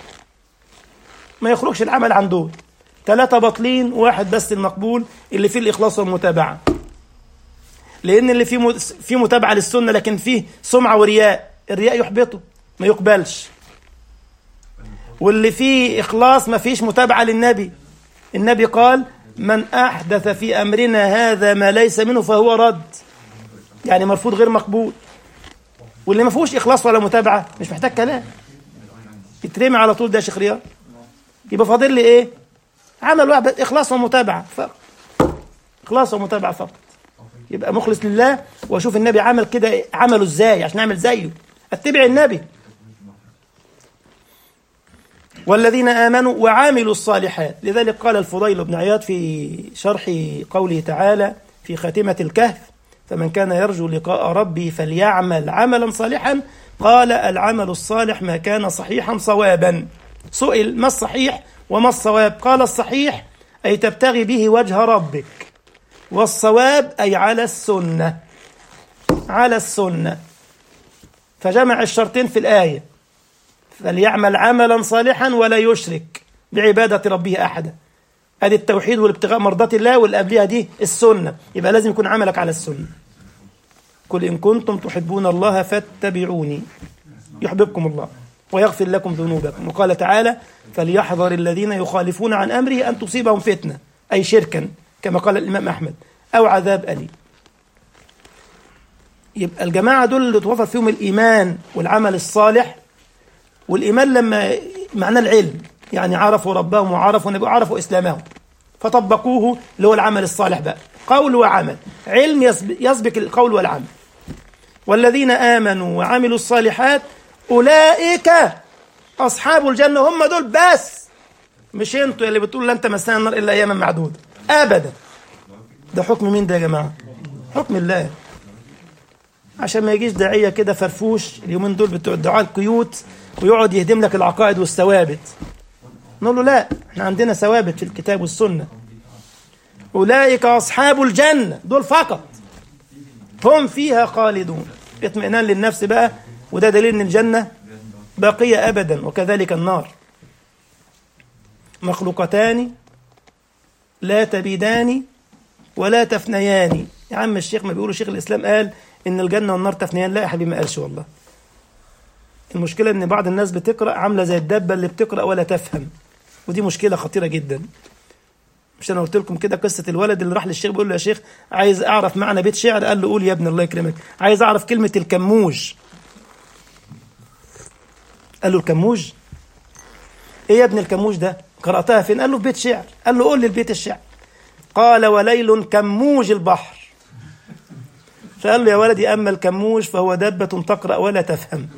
Speaker 1: ما يخرجش العمل عن دول ثلاثة باطلين واحد بس المقبول اللي فيه الإخلاص والمتابعة لأن اللي فيه فيه متابعة للسنة لكن فيه سمعة ورياء الرياء يحبطه ما يقبلش واللي فيه إخلاص ما فيش متابعة للنبي النبي قال من أحدث في أمرنا هذا ما ليس منه فهو رد يعني مرفوض غير مقبول واللي ما فيهوش إخلاص ولا متابعة مش محتاج كلام يترمي على طول ده يا شيخ رياض يبقى فاضل لي إيه عمل واحد إخلاص ومتابعة فقط إخلاص ومتابعة فقط يبقى مخلص لله واشوف النبي عمل كده عمله ازاي عشان اعمل زيه اتبع النبي والذين امنوا وعاملوا الصالحات لذلك قال الفضيل بن عياض في شرح قوله تعالى في خاتمه الكهف فمن كان يرجو لقاء ربه فليعمل عملا صالحا قال العمل الصالح ما كان صحيحا صوابا سئل ما الصحيح وما الصواب قال الصحيح اي تبتغي به وجه ربك والصواب أي على السنة على السنة فجمع الشرطين في الآية فليعمل عملا صالحا ولا يشرك بعبادة ربه أحدا ادي التوحيد والابتغاء مرضات الله واللي قبلها دي السنة يبقى لازم يكون عملك على السنة قل إن كنتم تحبون الله فاتبعوني يحببكم الله ويغفر لكم ذنوبكم وقال تعالى فليحذر الذين يخالفون عن أمره أن تصيبهم فتنة أي شركا كما قال الإمام أحمد أو عذاب أليم يبقى الجماعة دول اللي توفر فيهم الإيمان والعمل الصالح والإيمان لما معناه العلم يعني عرفوا ربهم وعرفوا نبي وعرفوا إسلامهم فطبقوه اللي هو العمل الصالح بقى قول وعمل علم يسبق القول والعمل والذين آمنوا وعملوا الصالحات أولئك أصحاب الجنة هم دول بس مش انتوا اللي بتقولوا لن تمسنا النار إلا أياما معدودة أبدا ده حكم مين ده يا جماعة حكم الله عشان ما يجيش داعية كده فرفوش اليومين دول بتوع الدعاء القيوت ويقعد يهدم لك العقائد والثوابت نقول له لا احنا عندنا ثوابت في الكتاب والسنة أولئك أصحاب الجنة دول فقط هم فيها خالدون اطمئنان للنفس بقى وده دليل ان الجنة باقية أبدا وكذلك النار مخلوقتان لا تبيدان ولا تفنيان يا عم الشيخ ما بيقولوا شيخ الإسلام قال إن الجنة والنار تفنيان لا يا حبيبي ما قالش والله المشكلة إن بعض الناس بتقرأ عاملة زي الدبة اللي بتقرأ ولا تفهم ودي مشكلة خطيرة جدا مش أنا قلت لكم كده قصة الولد اللي راح للشيخ بيقول له يا شيخ عايز أعرف معنى بيت شعر قال له قول يا ابن الله يكرمك عايز أعرف كلمة الكموج قال له الكموج إيه يا ابن الكموج ده قرأتها فين قال له في بيت شعر قال له قول لي البيت الشعر قال وليل كموج البحر فقال له يا ولدي أما الكموج فهو دبة تقرأ ولا تفهم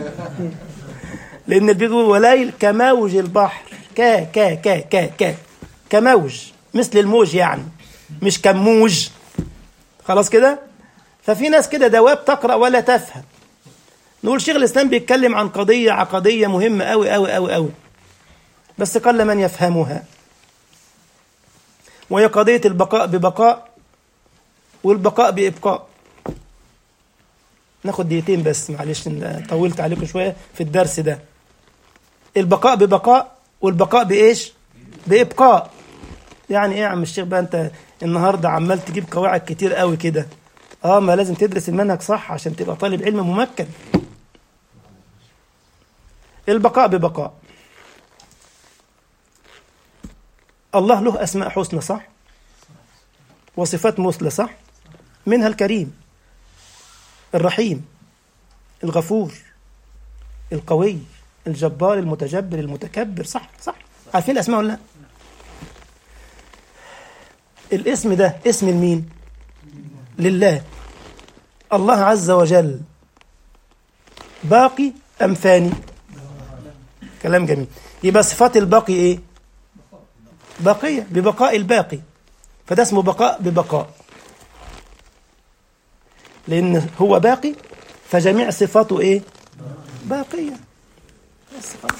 Speaker 1: لأن البيت بيقول وليل كموج البحر كا كا كا كا كا كموج مثل الموج يعني مش كموج خلاص كده ففي ناس كده دواب تقرأ ولا تفهم نقول شيخ الإسلام بيتكلم عن قضية عقدية مهمة أوي أوي أوي أوي بس قل من يفهمها وهي قضية البقاء ببقاء والبقاء بإبقاء ناخد دقيقتين بس معلش طولت عليكم شوية في الدرس ده البقاء ببقاء والبقاء بإيش بإبقاء يعني إيه يا عم الشيخ بقى أنت النهاردة عمال تجيب قواعد كتير قوي كده اه ما لازم تدرس المنهج صح عشان تبقى طالب علم ممكن البقاء ببقاء الله له أسماء حسنى صح وصفات مثلى صح منها الكريم الرحيم الغفور القوي الجبار المتجبر المتكبر صح صح عارفين الأسماء ولا لا الاسم ده اسم المين لله الله عز وجل باقي أم فاني كلام جميل يبقى صفات الباقي ايه باقية ببقاء الباقي فده اسمه بقاء ببقاء لأن هو باقي فجميع صفاته ايه باقية بس خلاص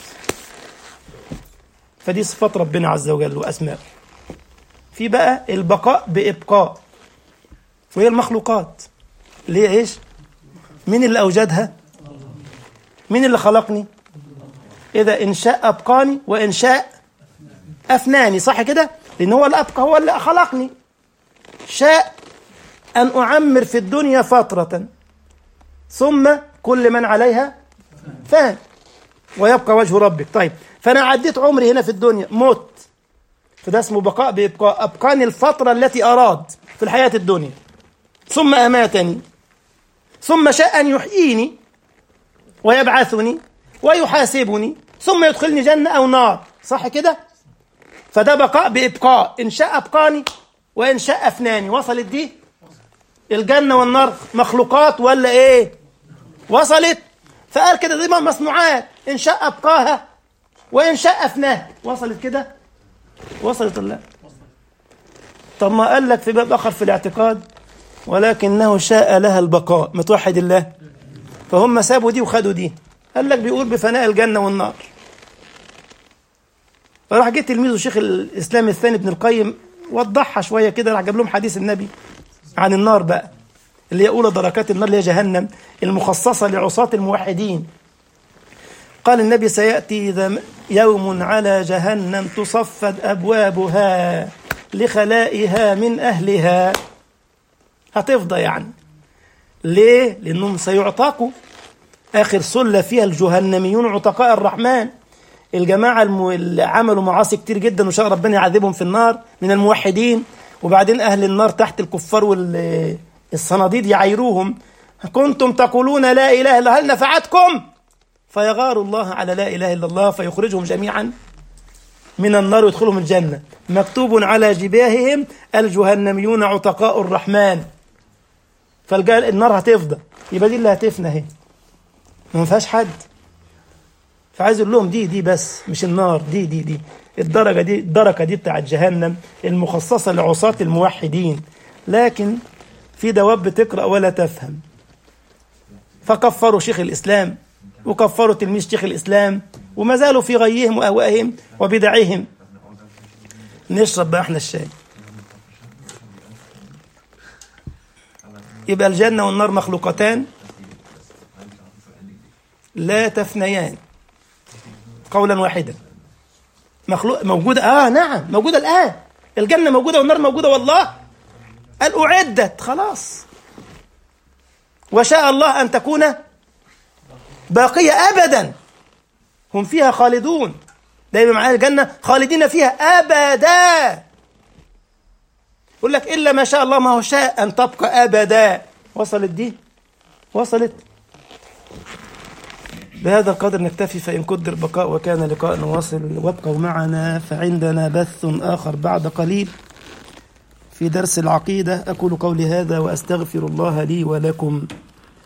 Speaker 1: فدي صفات ربنا عز وجل وأسماء في بقى البقاء بإبقاء وهي المخلوقات اللي هي ايش مين اللي أوجدها مين اللي خلقني إذا إن شاء أبقاني وإن شاء أفناني صح كده لأن هو اللي أبقى هو اللي خلقني شاء أن أعمر في الدنيا فترة ثم كل من عليها فان ويبقى وجه ربك طيب فأنا عديت عمري هنا في الدنيا مت فده اسمه بقاء بإبقاء أبقاني الفترة التي أراد في الحياة الدنيا ثم أماتني ثم شاء أن يحييني ويبعثني ويحاسبني ثم يدخلني جنة أو نار صح كده فده بقاء بإبقاء إن شاء أبقاني وإن شاء أفناني وصلت دي الجنة والنار مخلوقات ولا إيه وصلت فقال كده دي مصنوعات إن شاء أبقاها وإن شاء أفناها وصلت كده وصلت ولا لا طب ما قال لك في باب آخر في الاعتقاد ولكنه شاء لها البقاء متوحد الله فهم سابوا دي وخدوا دي قال لك بيقول بفناء الجنة والنار فراح جه تلميذه شيخ الإسلام الثاني ابن القيم وضحها شوية كده راح جاب لهم حديث النبي عن النار بقى اللي هي أولى دركات النار اللي هي جهنم المخصصة لعصاة الموحدين قال النبي سيأتي يوم على جهنم تصفد أبوابها لخلائها من أهلها هتفضى يعني ليه؟ لأنهم سيعتقوا آخر سلة فيها الجهنميون عتقاء الرحمن الجماعة الم... اللي عملوا معاصي كتير جدا وشاء ربنا يعذبهم في النار من الموحدين وبعدين أهل النار تحت الكفار والصناديد يعايروهم كنتم تقولون لا إله إلا هل نفعتكم فيغار الله على لا إله إلا الله فيخرجهم جميعا من النار ويدخلهم الجنة مكتوب على جباههم الجهنميون عتقاء الرحمن فالنار هتفضى يبقى دي اللي هتفنى اهي ما فيهاش حد فعايز اقول لهم دي دي بس مش النار دي دي دي الدرجه دي الدركه دي بتاعت جهنم المخصصه لعصاة الموحدين لكن في دواب بتقرا ولا تفهم فكفروا شيخ الاسلام وكفروا تلميذ شيخ الاسلام وما زالوا في غيهم واهوائهم وبدعهم نشرب بقى احنا الشاي يبقى الجنه والنار مخلوقتان لا تفنيان قولا واحدا مخلوق موجودة آه نعم موجودة الآن الجنة موجودة والنار موجودة والله قال أعدت خلاص وشاء الله أن تكون باقية أبدا هم فيها خالدون دايما معايا الجنة خالدين فيها أبدا يقول لك إلا ما شاء الله ما هو شاء أن تبقى أبدا وصلت دي وصلت بهذا القدر نكتفي فإن قدر بقاء وكان لقاء واصل وابقوا معنا فعندنا بث آخر بعد قليل في درس العقيدة أقول قولي هذا وأستغفر الله لي ولكم